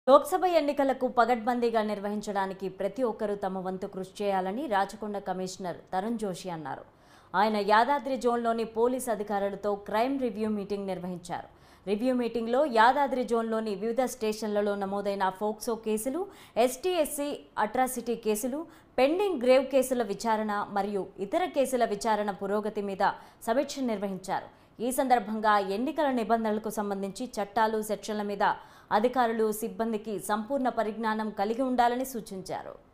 లోక్సభ ఎన్నికలకు పగడ్బందీగా నిర్వహించడానికి ప్రతి ఒక్కరూ తమ వంతు కృషి చేయాలని రాచకొండ కమిషనర్ తరుణ్ జోషి అన్నారు ఆయన యాదాద్రి జోన్లోని పోలీస్ అధికారులతో క్రైమ్ రివ్యూ మీటింగ్ నిర్వహించారు రివ్యూ మీటింగ్లో యాదాద్రి జోన్లోని వివిధ స్టేషన్లలో నమోదైన ఫోక్సో కేసులు ఎస్టీ ఎస్సీ అట్రాసిటీ కేసులు పెండింగ్ గ్రేవ్ కేసుల విచారణ మరియు ఇతర కేసుల విచారణ పురోగతి మీద సమీక్ష నిర్వహించారు ఈ సందర్భంగా ఎన్నికల నిబంధనలకు సంబంధించి చట్టాలు సెక్షన్ల మీద అధికారులు సిబ్బందికి సంపూర్ణ పరిజ్ఞానం కలిగి ఉండాలని సూచించారు